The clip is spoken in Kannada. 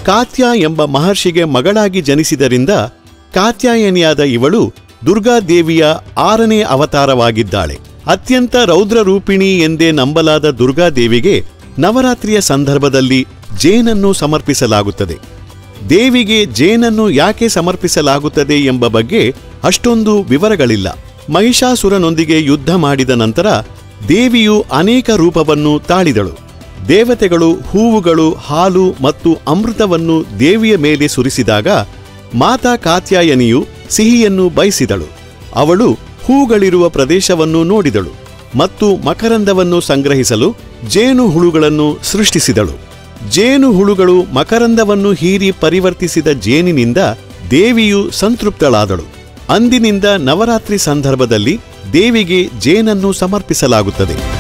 ಕಾತ್ಯ ಎಂಬ ಮಹರ್ಷಿಗೆ ಮಗಳಾಗಿ ಜನಿಸಿದರಿಂದ ಕಾತ್ಯಾಯನಿಯಾದ ಇವಳು ದುರ್ಗಾದೇವಿಯ ಆರನೇ ಅವತಾರವಾಗಿದ್ದಾಳೆ ಅತ್ಯಂತ ರೌದ್ರರೂಪಿಣಿ ಎಂದೇ ನಂಬಲಾದ ದುರ್ಗಾದೇವಿಗೆ ನವರಾತ್ರಿಯ ಸಂದರ್ಭದಲ್ಲಿ ಜೇನನ್ನು ಸಮರ್ಪಿಸಲಾಗುತ್ತದೆ ದೇವಿಗೆ ಜೇನನ್ನು ಯಾಕೆ ಸಮರ್ಪಿಸಲಾಗುತ್ತದೆ ಎಂಬ ಬಗ್ಗೆ ಅಷ್ಟೊಂದು ವಿವರಗಳಿಲ್ಲ ಮಹಿಷಾಸುರನೊಂದಿಗೆ ಯುದ್ಧ ಮಾಡಿದ ನಂತರ ದೇವಿಯು ಅನೇಕ ರೂಪವನ್ನು ತಾಳಿದಳು ದೇವತೆಗಳು ಹೂವುಗಳು ಹಾಲು ಮತ್ತು ಅಮೃತವನ್ನು ದೇವಿಯ ಮೇಲೆ ಸುರಿಸಿದಾಗ ಮಾತಾ ಕಾತ್ಯಾಯನಿಯು ಸಿಹಿಯನ್ನು ಬಯಸಿದಳು ಅವಳು ಹೂಗಳಿರುವ ಪ್ರದೇಶವನ್ನು ನೋಡಿದಳು ಮತ್ತು ಮಕರಂದವನ್ನು ಸಂಗ್ರಹಿಸಲು ಜೇನು ಹುಳುಗಳನ್ನು ಸೃಷ್ಟಿಸಿದಳು ಜೇನು ಹುಳುಗಳು ಮಕರಂದವನ್ನು ಹೀರಿ ಪರಿವರ್ತಿಸಿದ ಜೇನಿನಿಂದ ದೇವಿಯು ಸಂತೃಪ್ತಳಾದಳು ಅಂದಿನಿಂದ ನವರಾತ್ರಿ ಸಂದರ್ಭದಲ್ಲಿ ದೇವಿಗೆ ಜೇನನ್ನು ಸಮರ್ಪಿಸಲಾಗುತ್ತದೆ